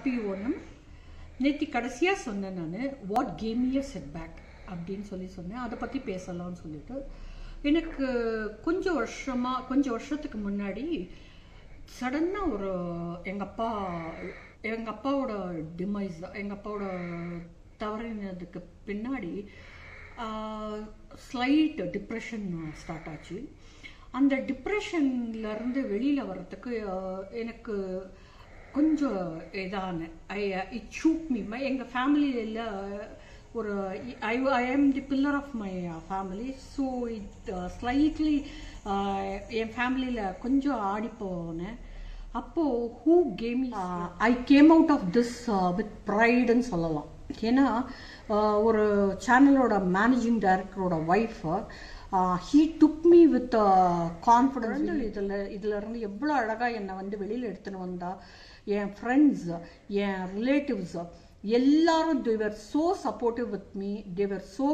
Happy Onam நேற்று கடைசியாக சொன்னேன் நான் what came year set back அப்படின்னு சொல்லி சொன்னேன் அதை பற்றி பேசலாம்னு சொல்லிட்டு எனக்கு கொஞ்சம் வருஷமாக கொஞ்சம் வருஷத்துக்கு முன்னாடி சடனாக ஒரு எங்கள் அப்பா எங்கள் அப்பாவோட டிமைஸ் எங்கள் அப்பாவோட தவறினதுக்கு பின்னாடி ஸ்லைட் டிப்ரெஷன் ஸ்டார்ட் ஆச்சு அந்த டிப்ரெஷன்லேருந்து வெளியில் வர்றதுக்கு ஆஹ், எனக்கு கொஞ்சம் இதான I it shoot me my எங்கள் ஃபேமிலியில் ஒரு I I am the pillar of my family so it slightly என் ஃபேமிலியில் கொஞ்சம் ஆடி போனேன் அப்போது who came I came out of this with ப்ரைடுன்னு சொல்லலாம் ஏன்னா ஆஹ், ஒரு சேனலோட மேனேஜிங் டைரக்டரோட wife he took me with confidence இதில் இதில் இருந்து எவ்வளோ அழகாக என்னை வந்து வெளியில் எடுத்துன்னு வந்தா என் ஃப்ரெண்ட்ஸ் என் ரிலேட்டிவ்ஸ் எல்லாரும் they were so supportive with me they were so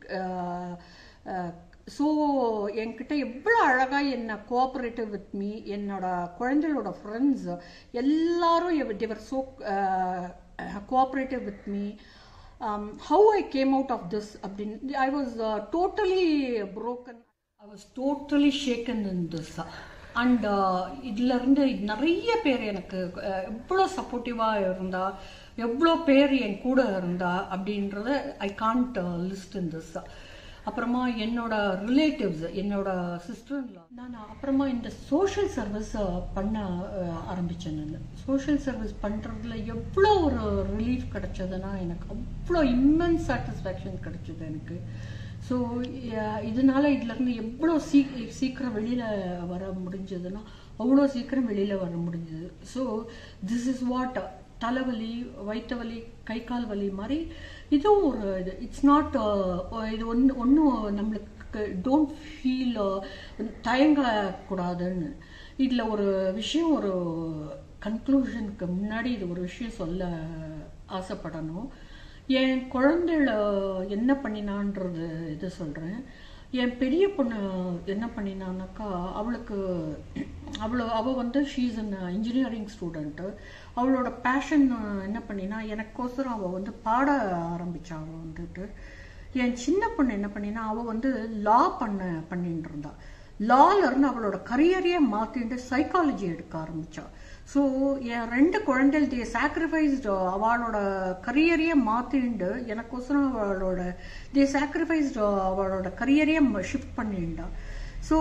so என்கிட்ட எவ்வளோ அழகாக என்னை கோஆப்ரேட்டிவ் வித் மீ என்னோட குழந்தைகளோட ஃப்ரெண்ட்ஸ் எல்லாரும் they were so cooperative with me how I came out of this அப்படின்னு I was totally broken I was totally shaken in this and இதிலிருந்து நிறைய பேர் எனக்கு அஹ், எவ்வளோ சப்போர்ட்டிவாக இருந்தா எவ்வளோ பேர் என் கூட இருந்தா அப்படின்றத I can't list in this அப்புறமா என்னோட ரிலேட்டிவ்ஸ் என்னோட சிஸ்டர் நான் அப்புறமா இந்த சோஷியல் சர்வீஸ் பண்ண அஹ், ஆரம்பிச்சேன் நான் சோஷியல் சர்வீஸ் பண்ணுறதுல எவ்வளோ ஒரு ரிலீஃப் கிடைச்சதுன்னா எனக்கு அவ்வளோ இம்மென்ஸ் சாட்டிஸ்ஃபேக்ஷன் கிடைச்சது எனக்கு ஸோ இதனால இதுலேருந்து எவ்வளோ சீ சீக்கிரம் வெளியில் வர முடிஞ்சதுன்னா அவ்வளோ சீக்கிரம் வெளியில் வர முடிஞ்சது ஸோ திஸ் இஸ் வாட் தலைவலி வயிற்று வலி கை கால் வலி மாதிரி இதுவும் ஒரு இது இட்ஸ் நாட் இது ஒன்று ஒன்றும் நம்மளுக்கு டோன்ட் ஃபீல் தயங்கக்கூடாதுன்னு இதில் ஒரு விஷயம் ஒரு கன்க்ளூஷனுக்கு முன்னாடி இது ஒரு விஷயம் சொல்ல ஆசைப்படணும் என் குழந்தைகள என்ன பண்ணினான்றது இது சொல்கிறேன் என் பெரிய பொண்ணு என்ன பண்ணினான்னாக்கா அவளுக்கு அவளை அவள் வந்து ஷீஸ் அன் இன்ஜினியரிங் ஸ்டூடெண்ட்டு அவளோட பேஷன் என்ன பண்ணினா எனக்கோசரம் அவள் வந்து பாட ஆரம்பிச்சா அவள் வந்துட்டு என் சின்ன பொண்ணு என்ன பண்ணினா அவள் வந்து லா பண்ண பண்ணிட்டு இருந்தா லால இருந்து அவளோட கரியரையே மாத்திட்டு சைக்காலஜி எடுக்க ஆரம்பிச்சா ஸோ என் ரெண்டு குழந்தைகள் தே சாக்ரிஃபைஸ்டு அவளோட கரியரையே மாத்திண்டு எனக்கோசரம் அவளோட தே சாக்ரிஃபைஸ்டு அவளோட கரியரையே ஷிஃப்ட் பண்ணிண்டா ஸோ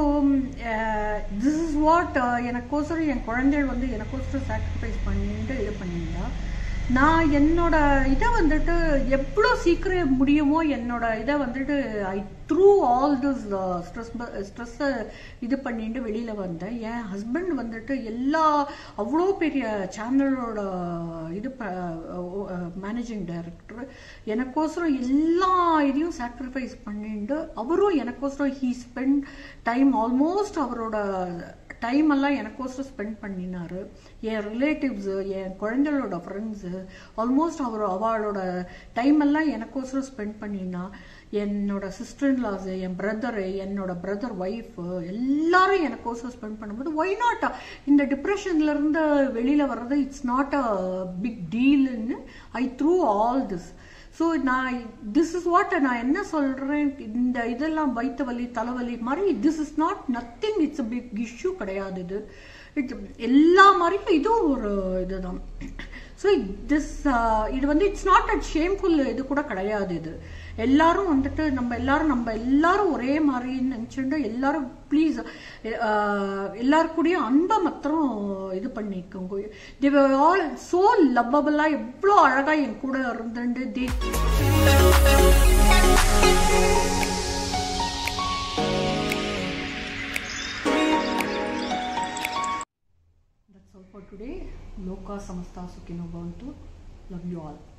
திஸ் இஸ் வாட் எனக்கோசரம் என் குழந்தைகள் வந்து எனக்கோசரம் சாக்ரிஃபைஸ் பண்ணிட்டு இது பண்ணியிருந்தா நான் என்னோட இதை வந்துட்டு எவ்வளோ சீக்கிரம் முடியுமோ என்னோட இதை வந்துட்டு I through all this stress ஸ்ட்ரெஸ்ஸை இது பண்ணிட்டு வெளியில் வந்தேன் என் ஹஸ்பண்ட் வந்துட்டு எல்லா அவ்வளோ பெரிய சேனலோட இது மேனேஜிங் டைரக்டர் எனக்கோசரம் எல்லா இதையும் சாக்ரிஃபைஸ் பண்ணிட்டு அவரும் எனக்கோசரம் ஹீ ஸ்பெண்ட் டைம் ஆல்மோஸ்ட் அவரோட டைம் எல்லாம் எனக்கோசரம் ஸ்பெண்ட் பண்ணினாரு என் ரிலேட்டிவ்ஸு என் குழந்தைகளோட ஃப்ரெண்ட்ஸு ஆல்மோஸ்ட் அவர் அவளோட டைம் எல்லாம் எனக்கோசரம் ஸ்பெண்ட் பண்ணினா என்னோட சிஸ்டர் இன்லாஸு என் பிரதரு என்னோட பிரதர் ஒய்ஃபு எல்லாரும் எனக்கோசரம் ஸ்பெண்ட் பண்ணும்போது ஒய் நாட் இந்த டிப்ரெஷன்ல இருந்து வெளியில வர்றது இட்ஸ் நாட் அ பிக் டீல்னு I through all this so நான் திஸ் இஸ் வாட் நான் என்ன சொல்றேன் இந்த இதெல்லாம் வயிற்று வலி தலைவலி மாதிரி this is not nothing it's big issue கிடையாது இது it எல்லா மாதிரியும் இதுவும் ஒரு இதுதான் ஸோ திஸ் இது வந்து இட்ஸ் நாட் அட் ஷேம்ஃபுல் இது கூட கிடையாது இது எல்லாரும் வந்துட்டு நம்ம எல்லாரும் நம்ம எல்லாரும் ஒரே மாதிரி நினச்சிட்டு எல்லாரும் ப்ளீஸ் எல்லாரும் கூடயும் அன்பை மாத்திரம் இது பண்ணிக்கோங்க தேவ் ஆல் சோ லவ்வபிளா எவ்வளோ அழகா என் கூட இருந்துட்டு தே That's all for today. Loka Samasta Sukhino Bhavantu. Love you all.